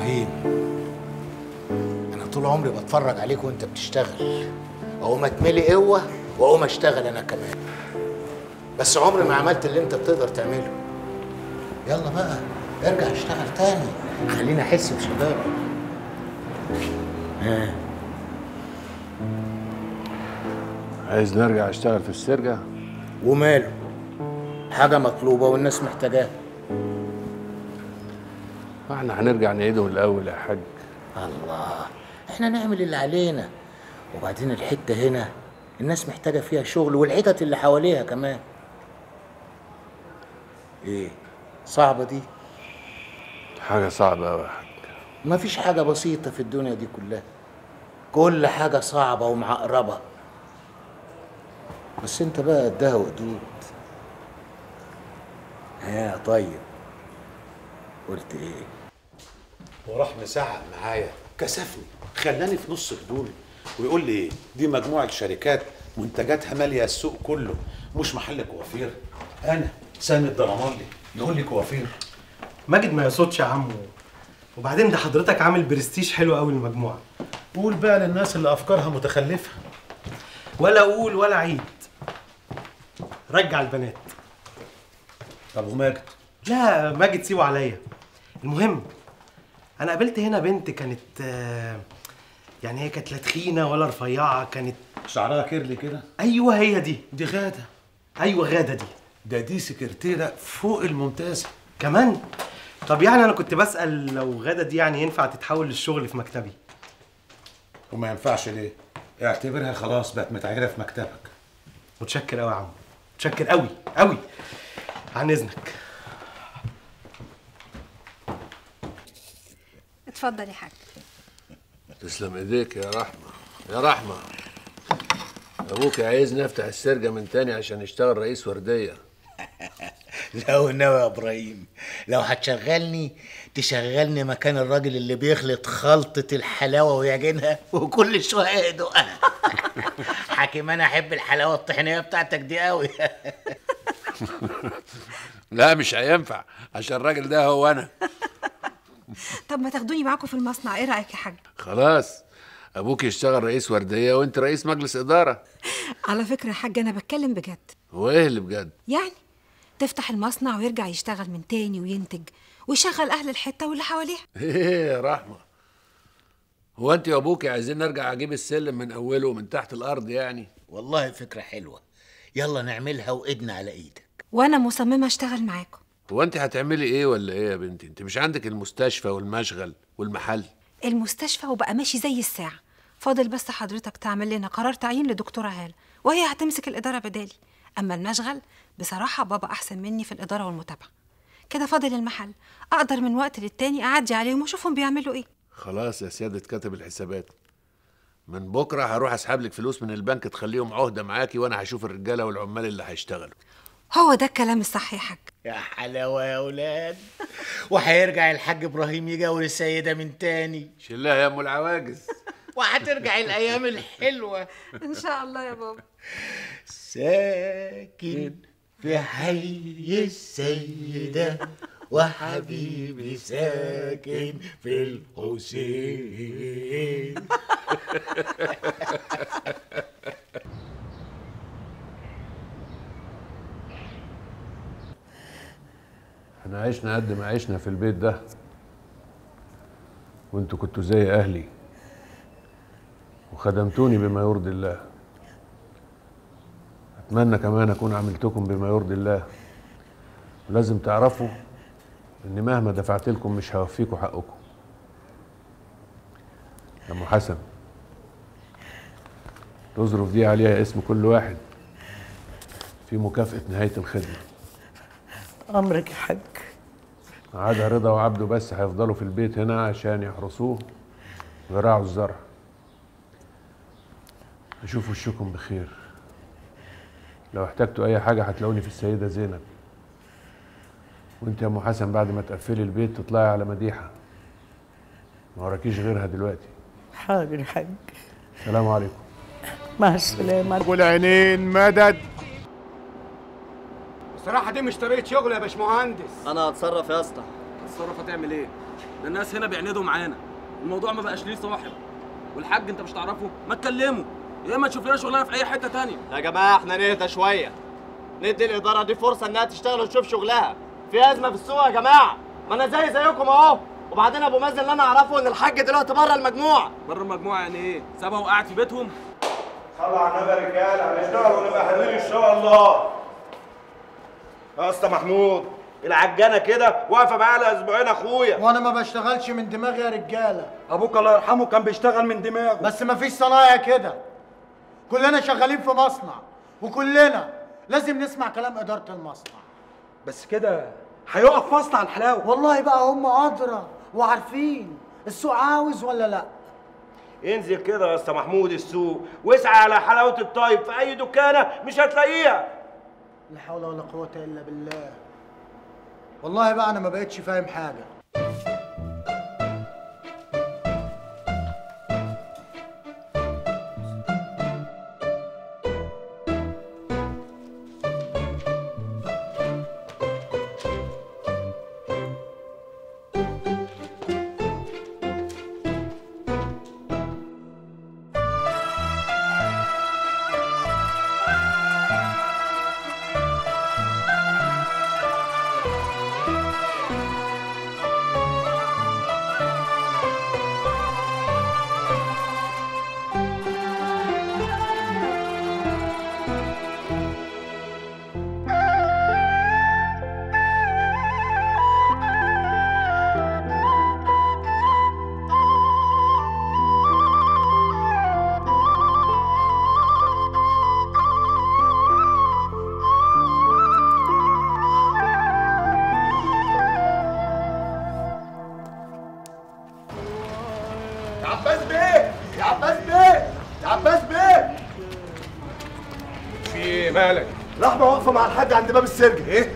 ابراهيم انا طول عمري بتفرج عليك وانت بتشتغل اقوم اتملي قوه واقوم اشتغل انا كمان بس عمري ما عملت اللي انت بتقدر تعمله يلا بقى ارجع اشتغل تاني خليني احس بشبابك ها عايز نرجع اشتغل في السرقه وماله حاجه مطلوبه والناس محتاجاها ما احنا هنرجع نعيده من الاول يا حاج الله احنا نعمل اللي علينا وبعدين الحته هنا الناس محتاجه فيها شغل والحتت اللي حواليها كمان ايه صعبه دي حاجه صعبه قوي يا حاج مفيش حاجه بسيطه في الدنيا دي كلها كل حاجه صعبه ومعقربه بس انت بقى قدها وقدود ها طيب قلت ايه وراح مساعد معايا كسفني خلاني في نص هدومي ويقول لي ايه دي مجموعه شركات منتجاتها ماليه السوق كله مش محل كوافير انا سامي الدرمالي يقول لي كوافير ماجد ما يقصدش يا عمو وبعدين ده حضرتك عامل برستيج حلو قوي للمجموعه قول بقى للناس اللي افكارها متخلفه ولا اقول ولا عيد رجع البنات طب وماجد لا ماجد سيبه عليا المهم انا قابلت هنا بنت كانت آه، يعني هي كانت لا تخينه ولا رفيعه كانت شعرها كيرلي كده ايوه هي دي دي غاده ايوه غاده دي ده دي سكرتيره فوق الممتازه كمان طب يعني انا كنت بسال لو غاده دي يعني ينفع تتحول للشغل في مكتبي وما ينفعش ليه اعتبرها خلاص بقت متعيره في مكتبك متشكر قوي يا عم متشكر قوي قوي عن اذنك اتفضل يا حاج تسلم ايديك يا رحمه يا رحمه ابوك عايزني افتح السرقه من تاني عشان اشتغل رئيس ورديه لو ناوي يا ابراهيم لو هتشغلني تشغلني مكان الراجل اللي بيخلط خلطة الحلاوة ويعجنها وكل شوية يدوقها حكيم انا احب الحلاوة الطحينية بتاعتك دي قوي لا مش هينفع عشان الراجل ده هو انا طب ما تاخدوني معاكم في المصنع ايه رايك يا حاج خلاص ابوك يشتغل رئيس ورديه وانت رئيس مجلس اداره على فكره يا حاج انا بتكلم بجد هو ايه اللي بجد يعني تفتح المصنع ويرجع يشتغل من تاني وينتج ويشغل اهل الحته واللي حواليها ايه يا رحمه هو انت وابوك عايزين نرجع اجيب السلم من اوله ومن تحت الارض يعني والله فكرة حلوة يلا نعملها وايدنا على ايدك وانا مصممه اشتغل معاكم هو انت هتعملي ايه ولا ايه يا بنتي انت مش عندك المستشفى والمشغل والمحل المستشفى وبقى ماشي زي الساعه فاضل بس حضرتك تعمل لنا قرار تعيين لدكتوره هاله وهي هتمسك الاداره بدالي اما المشغل بصراحه بابا احسن مني في الاداره والمتابعه كده فاضل المحل اقدر من وقت للتاني اعدي عليهم واشوفهم بيعملوا ايه خلاص يا سيادة كاتب الحسابات من بكرة هروح أسحب لك فلوس من البنك تخليهم عهدة معاكي وأنا هشوف الرجالة والعمال اللي هيشتغلوا هو ده الكلام الصح يا حاج يا حلاوة يا ولاد وهيرجع الحاج ابراهيم يجاور السيدة من تاني شلها يا أم العواجز وهترجع الايام الحلوة ان شاء الله يا بابا ساكن في حي السيدة وحبيبي ساكن في الحسين احنا عشنا قد ما عشنا في البيت ده وانتوا كنتوا زي أهلي وخدمتوني بما يرضي الله أتمنى كمان أكون عملتكم بما يرضي الله ولازم تعرفوا إن مهما دفعت لكم مش هوفيكم حقكم يا أم حسن تظرف دي عليها اسم كل واحد في مكافأة نهاية الخدمة أمرك يا حاج عادة رضا وعبده بس هيفضلوا في البيت هنا عشان يحرسوه ويراعوا الزرع اشوف وشكم بخير لو احتجتوا اي حاجة هتلاقوني في السيدة زينب وانت يا ام حسن بعد ما تقفلي البيت تطلعي على مديحة ما وراكيش غيرها دلوقتي حاضر يا حاج السلام عليكم مع السلامة والعينين مدد بصراحة دي مش طريقة شغل يا باشمهندس انا هتصرف يا اسطى هتتصرف هتعمل ايه ده الناس هنا بيعندوا معانا الموضوع ما بقاش ليه صاحب والحاج انت مش تعرفه ما تكلمه يا اما تشوف لنا شغلانه في اي حته تانية يا جماعه احنا نهدى شويه ندي الاداره دي فرصه انها تشتغل وتشوف شغلها في ازمه في السوق يا جماعه ما انا زي زيكم اهو وبعدين ابو مازن اللي انا اعرفه ان الحاج دلوقتي بره المجموعه بره المجموعه يعني ايه سابها وقعد في بيتهم صلوا على النبي يا رجاله هنشتغل ونبقى حلوين ان شاء الله يا اسطى محمود العجانه كده واقفه معايا اسبوعين اخويا وانا ما بشتغلش من دماغي يا رجاله ابوك الله يرحمه كان بيشتغل من دماغه بس ما فيش صنايع كده كلنا شغالين في مصنع وكلنا لازم نسمع كلام اداره المصنع بس كده هيقف مصنع الحلاوه والله بقى هم ادرى وعارفين السوق عاوز ولا لا انزل كده يا اسطى محمود السوق واسعى على حلاوه الطيب في اي دكانه مش هتلاقيها لا حول ولا قوه الا بالله والله بقى انا ما بقتش فاهم حاجه يا عباس بيه يا عباس بيه يا عباس بيه في ايه مالك؟ رحمه واقفه مع الحاج عند باب السرج ايه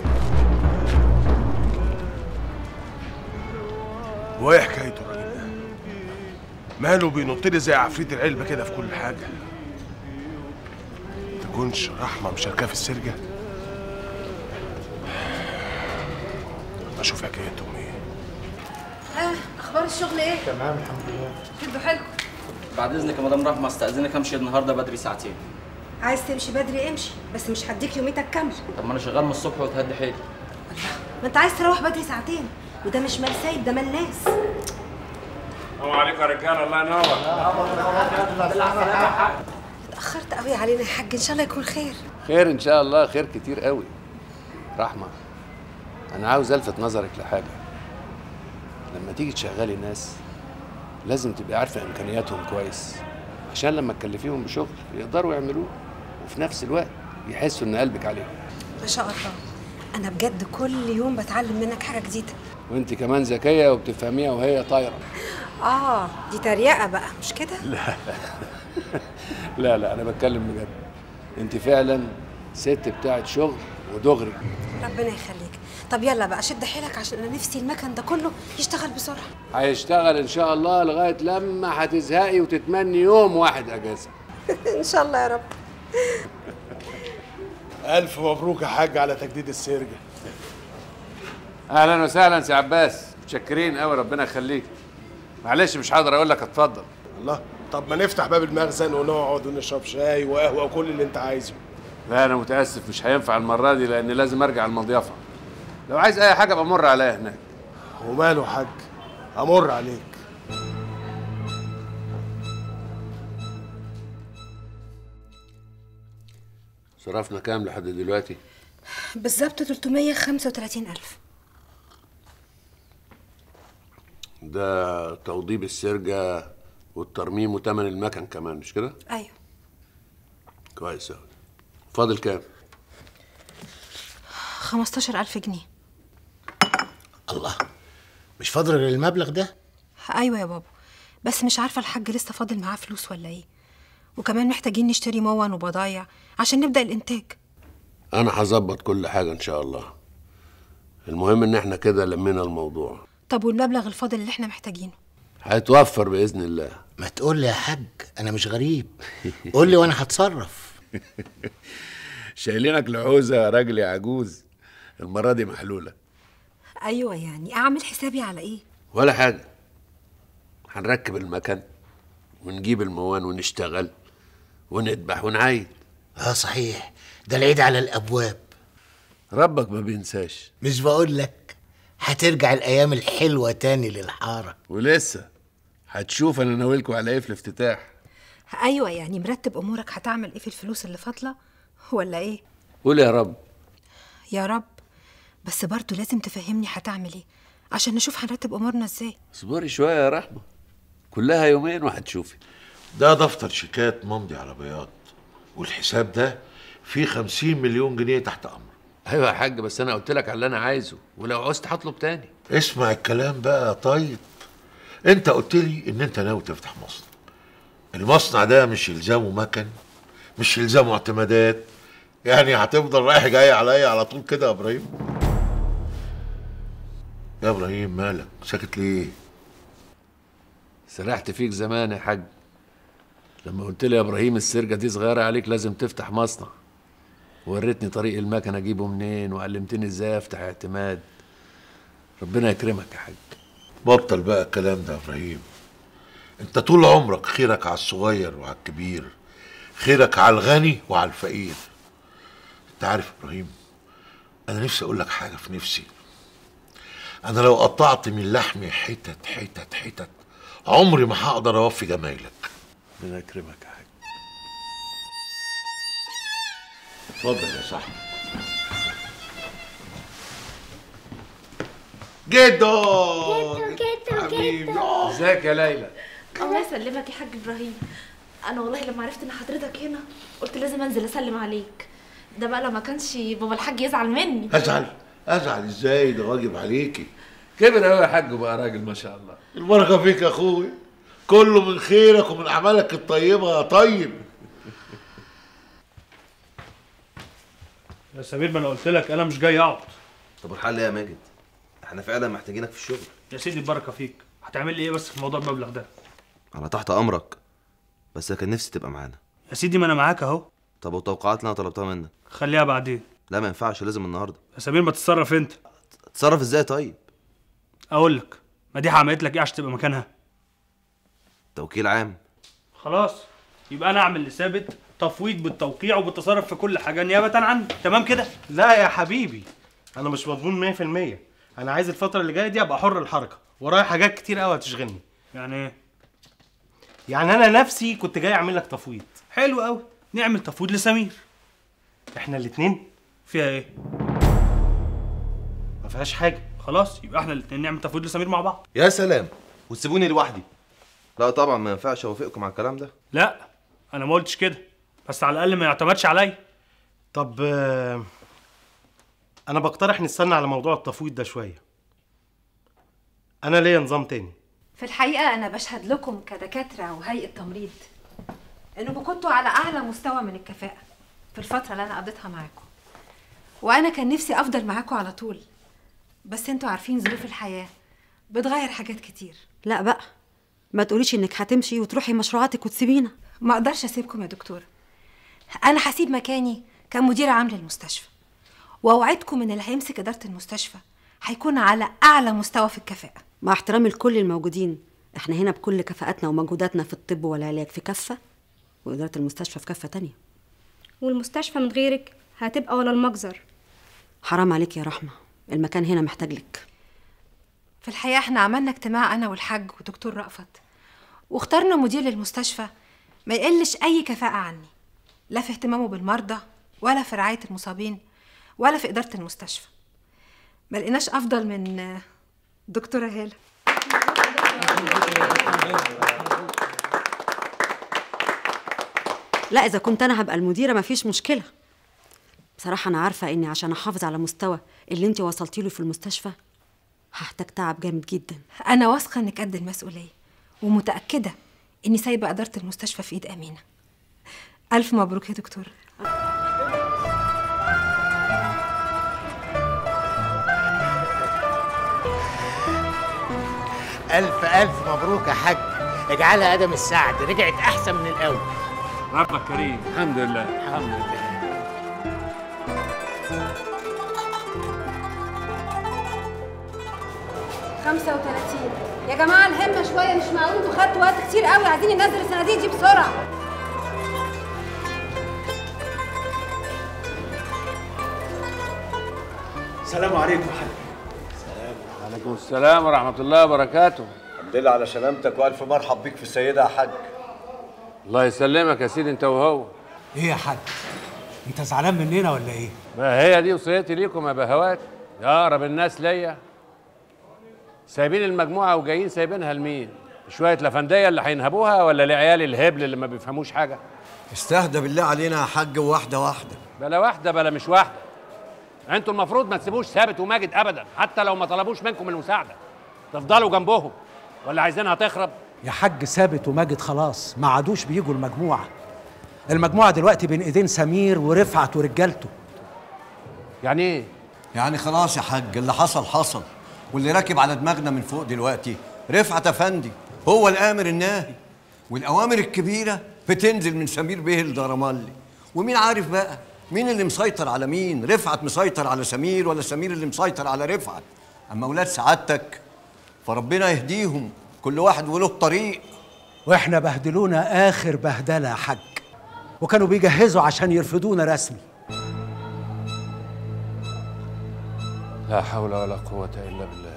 وايه حكايته الراجل ده؟ ماله بينط لي زي عفريت العلبة كده في كل حاجة؟ تكونش رحمة مشاركاه في السرجة؟ أشوف حكايتهم إيه؟ اه اخبار الشغل ايه تمام الحمد لله كله حلو بعد اذنك يا مدام رحمه استاذنك امشي النهارده بدري ساعتين عايز تمشي بدري امشي بس مش هديك يوميتك كامله طب ما انا شغال من الصبح وتهدي حيلي ما انت عايز تروح بدري ساعتين وده مش مال سايب ده مال ناس السلام عليكم يا رجاله الله ينور اتاخرت قوي علينا يا حاج ان شاء الله يكون خير خير ان شاء الله خير كتير قوي رحمه انا عاوز الفت نظرك لحاجه لما تيجي تشغلي ناس لازم تبقي عارفه امكانياتهم كويس عشان لما تكلفيهم بشغل يقدروا يعملوه وفي نفس الوقت يحسوا ان قلبك عليهم ما شاء الله انا بجد كل يوم بتعلم منك حاجه جديده وانت كمان ذكيه وبتفهميها وهي طايره اه دي تريقه بقى مش كده لا لا لا انا بتكلم بجد انت فعلا ست بتاعت شغل ودغري ربنا يخليك طب يلا بقى شد حيلك عشان انا نفسي المكن ده كله يشتغل بسرعه هيشتغل ان شاء الله لغايه لما هتزهقي وتتمني يوم واحد اجازه ان شاء الله يا رب ألف مبروك يا حاج على تجديد السرجة اهلا وسهلا سي عباس متشكرين قوي ربنا يخليك معلش مش هقدر اقول لك اتفضل الله طب ما نفتح باب المخزن ونقعد ونشرب شاي وقهوة وكل اللي أنت عايزه لا انا متاسف مش هينفع المره دي لان لازم ارجع المضيافه لو عايز اي حاجه بمر عليها هناك وماله يا حاج أمر عليك صرفنا كام لحد دلوقتي بالظبط 335 الف ده توضيب السرجه والترميم وتمن المكن كمان مش كده ايوه كويس قوي فاضل كام 15000 جنيه الله مش فاضل غير المبلغ ده ايوه يا بابا بس مش عارفه الحاج لسه فاضل معاه فلوس ولا ايه وكمان محتاجين نشتري مون وبضايع عشان نبدا الانتاج انا هظبط كل حاجه ان شاء الله المهم ان احنا كده لمينا الموضوع طب والمبلغ الفاضل اللي احنا محتاجينه هيتوفر باذن الله ما تقول لي يا حاج انا مش غريب قول لي وانا هتصرف شايلينك لعوزه يا راجل يا عجوز المره دي محلوله ايوه يعني اعمل حسابي على ايه ولا حاجة هنركب المكن ونجيب الموان ونشتغل ونذبح ونعيد اه صحيح ده العيد على الابواب ربك ما بينساش مش بقول لك هترجع الايام الحلوه تاني للحاره ولسه هتشوف انا ناويلكوا على ايه في الافتتاح ايوه يعني مرتب امورك هتعمل ايه في الفلوس اللي فاضله ولا ايه قول يا رب يا رب بس برضه لازم تفهمني هتعمل ايه عشان نشوف هنرتب امورنا ازاي اصبري شوية يا رحمة كلها يومين وهتشوفي ده دفتر شيكات ممضي على بياض والحساب ده فيه خمسين مليون جنيه تحت أمر ايوه يا حاج بس انا قلت لك على اللي انا عايزه ولو عوزت هطلب تاني اسمع الكلام بقى يا طيب انت قلت لي ان انت ناوي تفتح مصنع المصنع ده مش يلزمه مكن مش يلزمه اعتمادات يعني هتفضل رايح جاي عليا على طول كده يا ابراهيم يا ابراهيم مالك ساكت ليه سرحت فيك زمان يا حاج لما قلت لي يا ابراهيم السرقه دي صغيره عليك لازم تفتح مصنع وريتني طريق المكنه اجيبه منين وعلمتني ازاي افتح اعتماد ربنا يكرمك يا حاج بطل بقى الكلام ده يا ابراهيم انت طول عمرك خيرك على الصغير وعلى الكبير خيرك على الغني وعلى الفقير انت عارف يا ابراهيم انا نفسي اقول لك حاجه في نفسي انا لو قطعت من لحمي حتت حتت حتت عمري ما هقدر اوفي جمايلك ربنا يكرمك يا حاج اتفضل يا صاحبي جدو حبيبي ازيك يا ليلى الله يسلمك يا حاج ابراهيم انا والله لما عرفت ان حضرتك هنا قلت لازم انزل اسلم عليك ده بقى لما كانش بابا الحاج يزعل مني ازعل ازعل ازاي ده واجب عليكي كبر قوي يا حاج وبقى راجل ما شاء الله البركه فيك يا اخوي كله من خيرك ومن اعمالك الطيبه يا طيب يا سمير ما انا قلت لك انا مش جاي اقعد طب والحل ايه يا ماجد؟ احنا فعلا محتاجينك في الشغل يا سيدي البركه فيك هتعمل لي ايه بس في موضوع المبلغ ده على تحت امرك بس كان نفسي تبقى معانا يا سيدي ما انا معاك اهو طب والتوقعات اللي انا طلبتها منك خليها بعدين لا ما ينفعش لازم النهارده يا سمير ما تتصرف انت تتصرف ازاي طيب اقول لك مديحه عملت لك ايه عشان تبقى مكانها توكيل عام خلاص يبقى انا اعمل لثابت تفويض بالتوقيع وبالتصرف في كل حاجه نيابه عني تمام كده لا يا حبيبي انا مش مضمون 100% انا عايز الفتره اللي جايه دي ابقى حر الحركه ورايا حاجات كتير قوي هتشغلني يعني ايه يعني انا نفسي كنت جاي اعمل لك تفويض حلو قوي نعمل تفويض لسمير احنا الاتنين فيها ايه ما فيهاش حاجه خلاص يبقى احنا الاتنين نعمل تفويض لسمير مع بعض يا سلام وتسيبوني لوحدي لا طبعا ما ينفعش اوافقكم على الكلام ده لا انا ما قلتش كده بس على الاقل ما يعتمدش عليا طب آه، انا بقترح نستنى على موضوع التفويض ده شويه انا ليا نظام تاني في الحقيقة أنا بشهد لكم كدكاترة وهيئة تمريض إنكم كنتوا على أعلى مستوى من الكفاءة في الفترة اللي أنا قضيتها معاكم وأنا كان نفسي أفضل معاكم على طول بس انتوا عارفين ظروف الحياة بتغير حاجات كتير لا بقى ما تقوليش انك هتمشي وتروحي مشروعاتك وتسيبينا ما أقدرش أسيبكم يا دكتورة أنا هسيب مكاني كمديرة عام للمستشفى وأوعدكم إن اللي هيمسك إدارة المستشفى هيكون على أعلى مستوى في الكفاءة مع احترامي لكل الموجودين احنا هنا بكل كفاءاتنا ومجهوداتنا في الطب والعلاج في كفة وإدارة المستشفى في كفة تانية والمستشفى من غيرك هتبقى ولا المجزر حرام عليك يا رحمة المكان هنا محتاج لك في الحقيقة احنا عملنا اجتماع أنا والحاج ودكتور رأفت واخترنا مدير للمستشفى ما يقلش أي كفاءة عني لا في اهتمامه بالمرضى ولا في رعاية المصابين ولا في إدارة المستشفى ما لقيناش أفضل من آه، دكتورة هالة لا إذا كنت أنا هبقى المديرة مفيش مشكلة بصراحة أنا عارفة إني عشان أحافظ على مستوى اللي أنت وصلتي له في المستشفى هحتاج تعب جامد جدا أنا واثقة إنك قد المسؤولية ومتأكدة إني سايبة إدارة المستشفى في إيد أمينة ألف مبروك يا دكتورة ألف ألف مبروك يا حاج اجعلها قدم السعد رجعت أحسن من الأول ربك كريم الحمد لله الحمد لله 35 يا جماعه الهمه شويه مش معقول انتوا خدتوا وقت كتير قوي عايزين ننزل الصناديق دي بسرعه السلام عليكم يا حاج وعليكم السلام ورحمة الله وبركاته الحمد لله على سلامتك والف مرحب بيك في السيده يا حاج الله يسلمك يا سيدي انت وهو ايه يا حاج انت زعلان مننا ولا ايه ما هي دي وصيتي ليكم يا بهوات يا اقرب الناس ليا سايبين المجموعة وجايين سايبينها لمين؟ شوية لفندية اللي هينهبوها ولا لعيال الهبل اللي ما بيفهموش حاجة؟ استهدى بالله علينا يا حاج واحده واحده بلا واحدة بلا مش واحدة انتوا المفروض ما تسيبوش ثابت وماجد ابدا حتى لو ما طلبوش منكم المساعدة تفضلوا جنبهم ولا عايزينها تخرب؟ يا حاج ثابت وماجد خلاص ما عادوش بيجوا المجموعه المجموعه دلوقتي بين ايدين سمير ورفعت ورجالته يعني ايه يعني خلاص يا حاج اللي حصل حصل واللي راكب على دماغنا من فوق دلوقتي رفعت افندي هو الامر الناهي والاوامر الكبيره بتنزل من سمير بيه الدرمالي ومين عارف بقى مين اللي مسيطر على مين رفعت مسيطر على سمير ولا سمير اللي مسيطر على رفعت اما اولاد سعادتك فربنا يهديهم كل واحد وله طريق واحنا بهدلونا اخر بهدله يا حاج وكانوا بيجهزوا عشان يرفضونا رسمي لا حول ولا قوة إلا بالله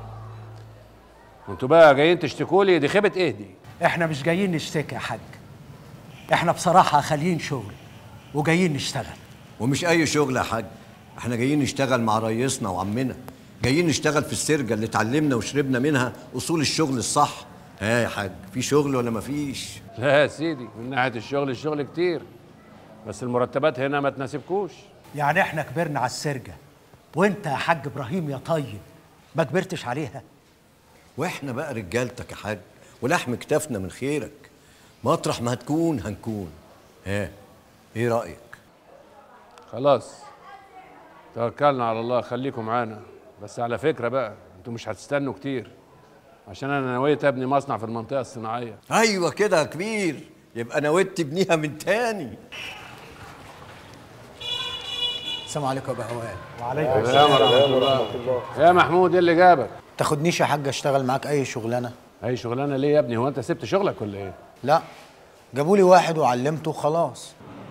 انتوا بقى جايين تشتكوا لي دي خيبة ايه دي؟ احنا مش جايين نشتكي يا حاج احنا بصراحه خاليين شغل وجايين نشتغل ومش اي شغل يا حاج احنا جايين نشتغل مع ريسنا وعمنا جايين نشتغل في السرجه اللي اتعلمنا وشربنا منها اصول الشغل الصح ها يا حاج في شغل ولا مفيش لا يا سيدي من ناحية الشغل الشغل كتير بس المرتبات هنا ما تناسبكوش يعني احنا كبرنا على السرجه وانت يا حاج ابراهيم يا طيب ما كبرتش عليها واحنا بقى رجالتك يا حاج ولحم كتافنا من خيرك مطرح ما هتكون هنكون ها ايه رايك خلاص توكلنا على الله خليكم معانا بس على فكرة بقى انتوا مش هتستنوا كتير عشان انا نويت ابني مصنع في المنطقة الصناعية ايوه كده يا كبير يبقى نويت تبنيها من تاني السلام عليكم يا بهوان وعليكم السلام ورحمة الله يا محمود ايه اللي جابك؟ تاخدنيش يا حاج اشتغل معاك اي شغلانه اي شغلانة ليه يا ابني هو انت سبت شغلك ولا ايه؟ لا جابوا لي واحد وعلمته خلاص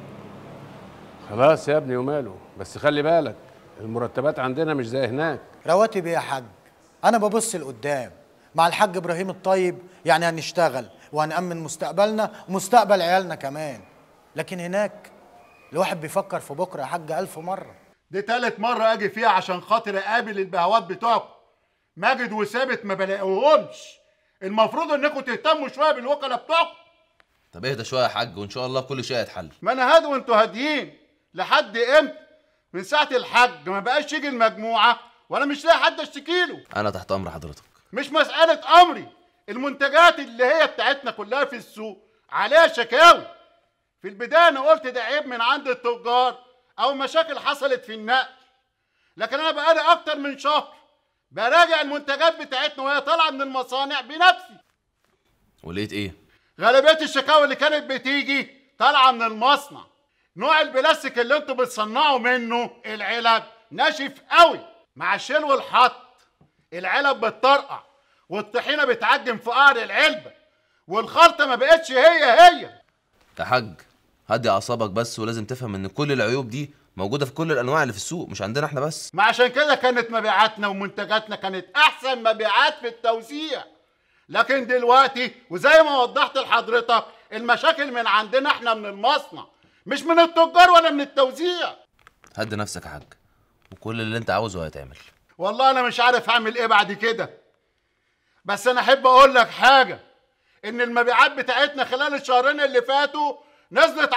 خلاص يا ابني وماله بس خلي بالك المرتبات عندنا مش زي هناك رواتب ايه يا حاج انا ببص لقدام مع الحاج ابراهيم الطيب يعني هنشتغل وهنأمن مستقبلنا ومستقبل عيالنا كمان لكن هناك الواحد بيفكر في بكره يا حاج ألف مرة دي تالت مرة أجي فيها عشان خاطر أقابل البهوات بتوعكم ماجد وثابت ما بلاقيهمش المفروض إنكم تهتموا شوية بالوكلاء بتوعكم طب اهدى شويه يا حاج وان شاء الله كل شيء هيتحل ما أنا هادي وأنتوا هاديين لحد إمتى؟ من ساعة الحج ما بقاش يجي المجموعة وأنا مش لاقي حد أشتكي له انا تحت امر حضرتك مش مسألة أمري المنتجات اللي هي بتاعتنا كلها في السوق عليها شكاوي في البداية أنا قلت ده عيب من عند التجار أو مشاكل حصلت في النقل لكن أنا بقالي أكتر من شهر براجع المنتجات بتاعتنا وهي طالعة من المصانع بنفسي ولقيت ايه غالبية الشكاوي اللي كانت بتيجي طالعة من المصنع نوع البلاستيك اللي انتوا بتصنعوا منه العلب ناشف قوي مع الشيل والحط العلب بتطرقع والطحينة بتعجن في قعر العلبة والخلطة ما بقتش هي هي يا حاج هدي اعصابك بس ولازم تفهم ان كل العيوب دي موجوده في كل الانواع اللي في السوق مش عندنا احنا بس ما عشان كده كانت مبيعاتنا ومنتجاتنا كانت احسن مبيعات في التوزيع لكن دلوقتي وزي ما وضحت لحضرتك المشاكل من عندنا احنا من المصنع مش من التجار ولا من التوزيع هدي نفسك يا حاج وكل اللي انت عاوزه هيتعمل والله انا مش عارف اعمل ايه بعد كده بس انا احب اقول لك حاجه ان المبيعات بتاعتنا خلال الشهرين اللي فاتوا نزلت 10%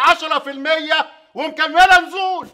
ومكمله نزول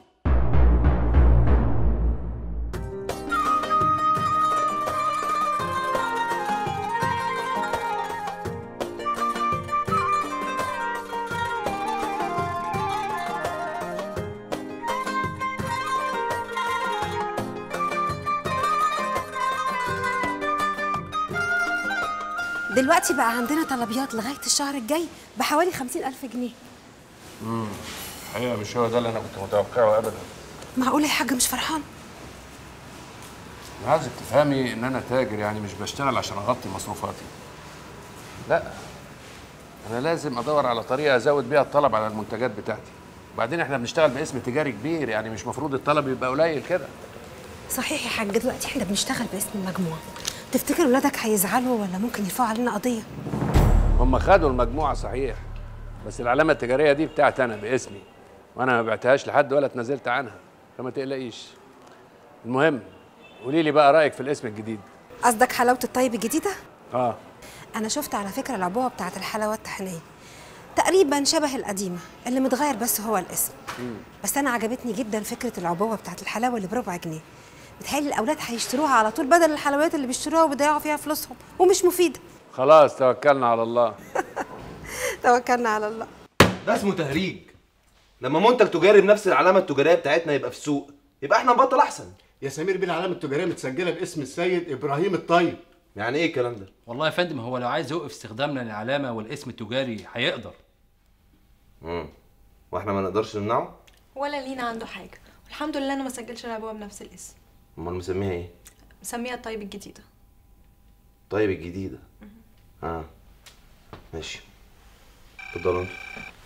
دلوقتي بقى عندنا طلبيات لغاية الشهر الجاي بحوالي خمسين ألف جنيه امم الحقيقة مش هو ده اللي انا كنت متوقعه ابدا معقول الحاج مش فرحان أنا عايزك تفهمي ان انا تاجر يعني مش بشتغل عشان اغطي مصروفاتي لا انا لازم ادور على طريقه ازود بيها الطلب على المنتجات بتاعتي وبعدين احنا بنشتغل باسم تجاري كبير يعني مش مفروض الطلب يبقى قليل كده صحيح يا حاج دلوقتي احنا بنشتغل باسم المجموعه تفتكر ولادك هيزعلوا ولا ممكن يرفعوا علينا قضيه هم خدوا المجموعه صحيح بس العلامه التجاريه دي بتاعتي انا باسمي وانا ما بعتهاش لحد ولا اتنازلت عنها فما تقلقيش المهم قولي لي بقى رايك في الاسم الجديد قصدك حلاوه الطيب الجديده اه انا شفت على فكره العبوه بتاعه الحلاوه الطحينيه تقريبا شبه القديمه اللي متغير بس هو الاسم بس انا عجبتني جدا فكره العبوه بتاعه الحلاوه اللي بربع جنيه بتهيألي الاولاد هيشتروها على طول بدل الحلويات اللي بيشتروها وبيضيعوا فيها فلوسهم ومش مفيده خلاص توكلنا على الله توكلنا على الله ده اسمه تهريج لما منتج تجاري بنفس العلامه التجاريه بتاعتنا يبقى في السوق يبقى احنا نبطل احسن يا سمير بيه العلامه التجاريه متسجله باسم السيد ابراهيم الطيب يعني ايه الكلام ده والله يا فندم هو لو عايز يوقف استخدامنا للعلامه والاسم التجاري هيقدر امم واحنا ما نقدرش نمنعه ولا لينا عنده حاجه والحمد لله انا ما سجلش العبوه بنفس الاسم امال مسميها ايه مسميها الطيب الجديده طيب الجديده اه ماشي اتفضلوا انتوا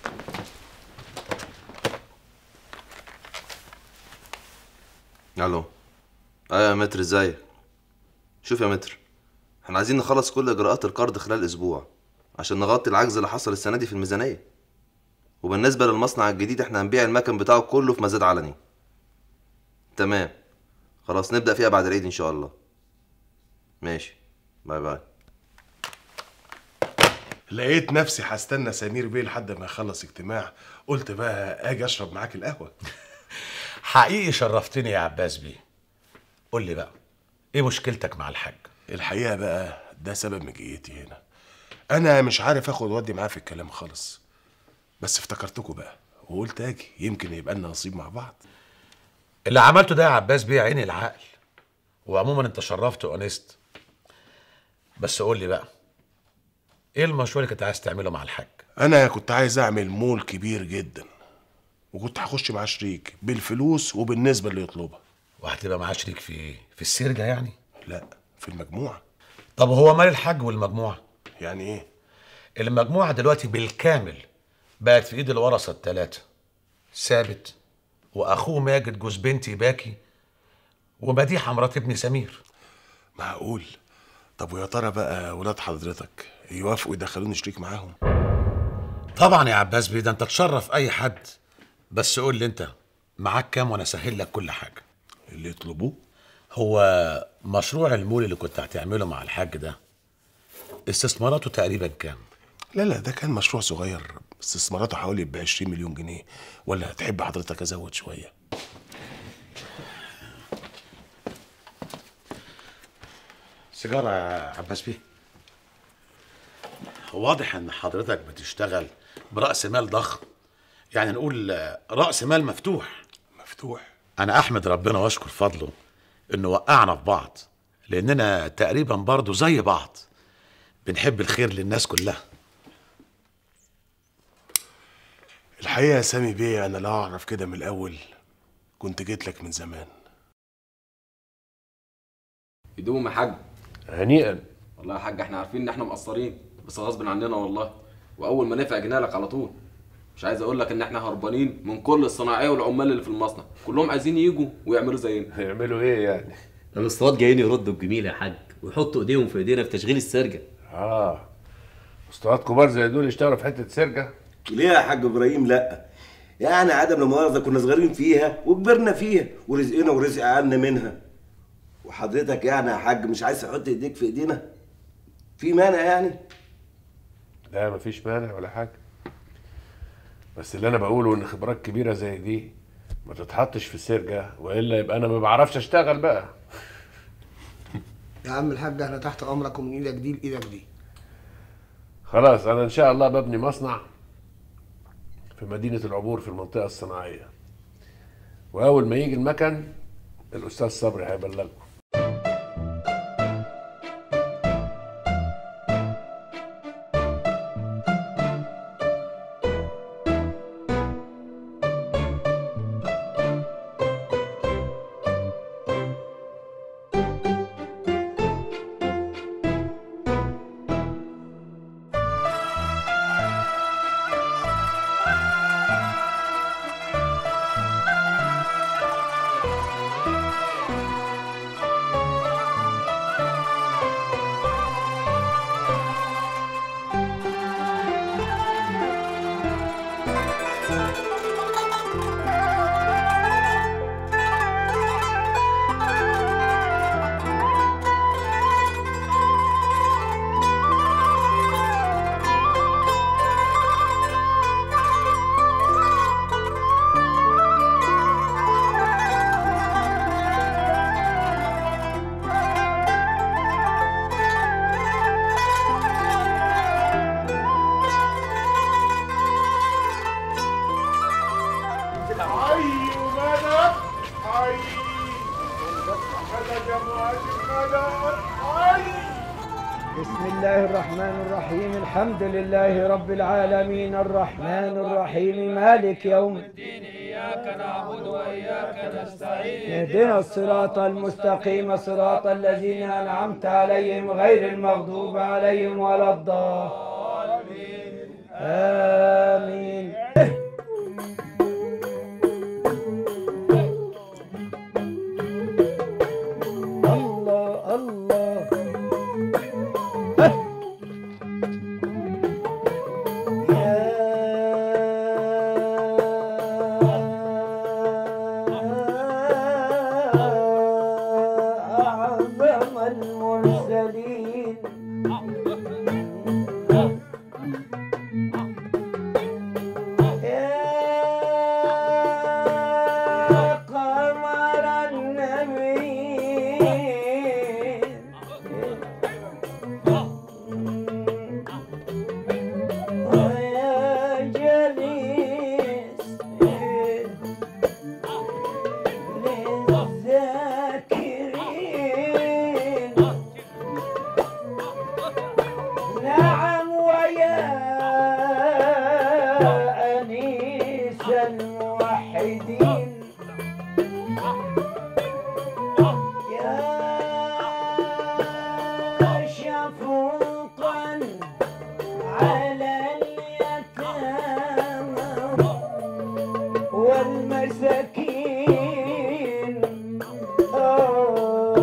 الو ايوه يا متر ازيك شوف يا متر احنا عايزين نخلص كل اجراءات القرض خلال اسبوع عشان نغطي العجز اللي حصل السنه دي في الميزانيه وبالنسبه للمصنع الجديد احنا هنبيع المكن بتاعه كله في مزاد علني تمام خلاص نبدا فيها بعد العيد ان شاء الله ماشي باي باي لقيت نفسي هستنى سمير بيه لحد ما يخلص اجتماع قلت بقى اجي اشرب معاك القهوه حقيقي شرفتني يا عباس بيه قول لي بقى ايه مشكلتك مع الحاج الحقيقه بقى ده سبب مجيتي هنا انا مش عارف اخد ودي معاه في الكلام خالص بس افتكرتكوا بقى وقلت اجي يمكن يبقى لنا نصيب مع بعض اللي عملته ده يا عباس بيه عين العقل وعموما انت شرفت وانست بس قول لي بقى ايه المشروع اللي كنت عايز تعمله مع الحاج انا كنت عايز اعمل مول كبير جدا وكنت هخش معاه شريك بالفلوس وبالنسبه اللي يطلبها وهتبقى معاه شريك في ايه في السرجه يعني لا في المجموعه طب هو مال الحاج والمجموعه يعني ايه المجموعه دلوقتي بالكامل بقت في ايد الورثه الثلاثه ثابت واخوه ماجد جوز بنتي باكي ومديحه مرات ابني سمير معقول طب ويا ترى بقى ولاد حضرتك يوافقوا يدخلوني شريك معاهم طبعا يا عباس بيه ده انت تشرف اي حد بس قول لي انت معاك كام وانا اسهل لك كل حاجه اللي يطلبوه هو مشروع المول اللي كنت هتعمله مع الحاج ده استثماراته تقريبا كام لا لا ده كان مشروع صغير استثماراته حوالي ب 20 مليون جنيه ولا تحب حضرتك ازود شويه سيجاره يا عباس بيه واضح ان حضرتك بتشتغل براس مال ضخم يعني نقول آه، راس مال مفتوح مفتوح انا احمد ربنا واشكر فضله انه وقعنا في بعض لاننا تقريبا برضه زي بعض بنحب الخير للناس كلها الحقيقه يا سامي بيه انا لا اعرف كده من الاول كنت جيت لك من زمان يدوم يا حاج هنيئا والله يا حاج احنا عارفين ان احنا مقصرين بس غصب عننا والله واول ما نفع جينا لك على طول مش عايز اقول لك ان احنا هربانين من كل الصناعيه والعمال اللي في المصنع كلهم عايزين يجوا ويعملوا زينا هيعملوا ايه يعني الاسطوات جايين يردوا الجميل يا حاج ويحطوا ايديهم في ايدينا في تشغيل السرجه اه اسطوات كبار زي دول يشتغلوا في حته سرجه ليه يا حاج ابراهيم لا يعني عدم المؤاخذه كنا صغيرين فيها وكبرنا فيها ورزقنا ورزق عنا منها وحضرتك يعني يا حاج مش عايز تحط ايديك في ايدينا في مانع يعني لا مفيش مانع ولا حاجه بس اللي انا بقوله ان خبرات كبيره زي دي ما تتحطش في سرجه والا يبقى انا ما بعرفش اشتغل بقى يا عم الحاج احنا تحت امرك ومن ايدك دي لايدك دي خلاص انا ان شاء الله ببني مصنع في مدينه العبور في المنطقه الصناعيه واول ما يجي المكن الاستاذ صبري هيبلغكم بسم الله الرحمن الرحيم الحمد لله رب العالمين الرحمن الرحيم مالك يوم الدين إياك نعبد وإياك نستعين اهدنا الصراط المستقيم صراط الذين أنعمت عليهم غير المغضوب عليهم ولا الضالين آمين الله الله أعظم المرسلين يا قمر النبي ويا جليس للذاكرين نعم ويا أنيس الموحدين يا شفوقا على اليتامى والمساكين آه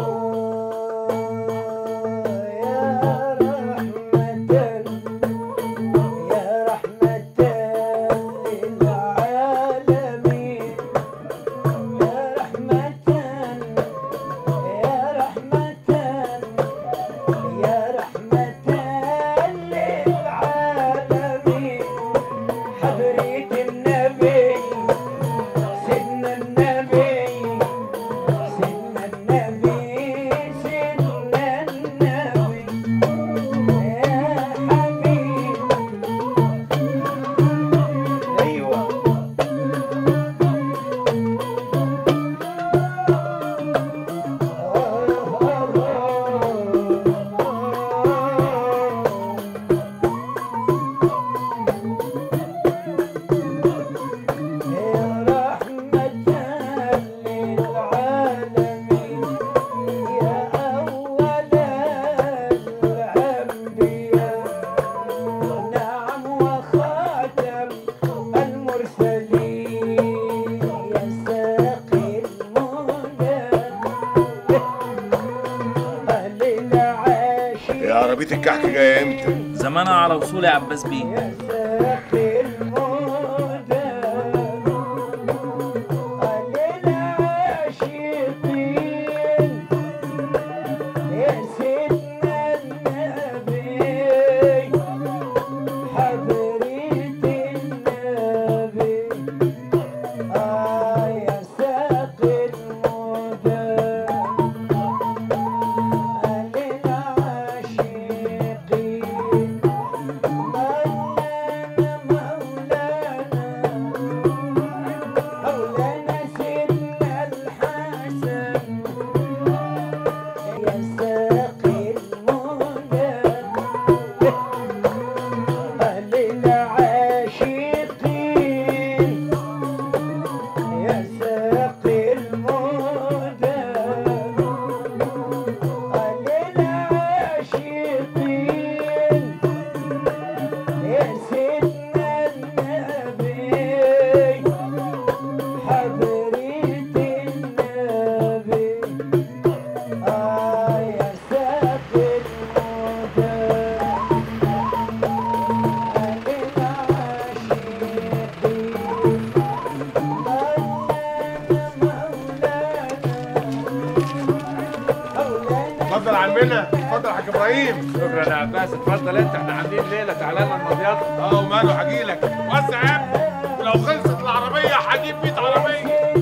يا رحمة يا رحمة للعالمين يا رحمة يا رحمة يا رحمة للعالمين حضرة النبي سيدنا النبي سيدنا النبي سيدنا النبي يا حبيب ايوه نعم وخاتم المرسلين يا ساقي المنى للعاشق يا عربية الكحك جاية امتى؟ زمانها على وصول يا عباس بيه ساقي المنى للعاشقين يا سيدنا النبي حضرة النبي آه يا ساقي المدى للعاشقين مولانا سيدنا الحسن يا ساقي المنى للعاشقين يا ساقي المنى للعاشقين يا سيدنا النبي حضرة النبي آه يا ساقي اتفضل عمنا اتفضل يا حاج ابراهيم شكرا يا عباس اتفضل انت احنا عاملين ليله تعالى لنا المضيافه اه وماله هجيلك وسع يا ابني ولو خلصت العربية هجيب 100 عربية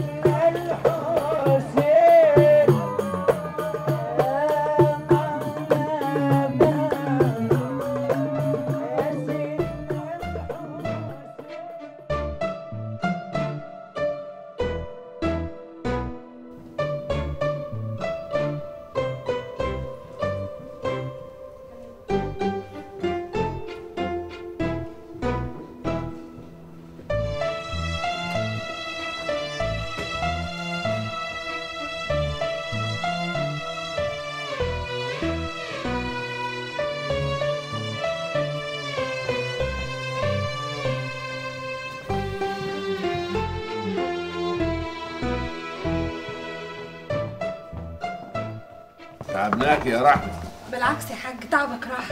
تعبناك يا رحمة بالعكس يا حاج تعبك راح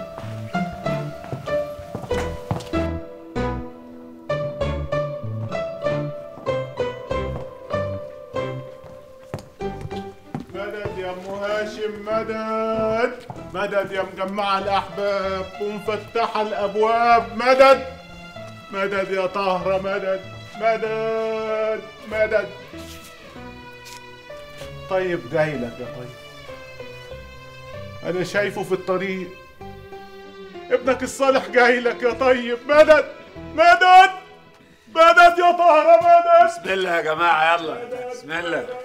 مدد يا ام هاشم مدد مدد يا مجمع الاحباب ومفتحه الابواب مدد مدد يا طهره مدد مدد مدد طيب جاي لك يا طيب انا شايفه في الطريق ابنك الصالح جاي لك يا طيب مدد مدد مدد يا طهره مدد بسم الله يا جماعة يلا بسم الله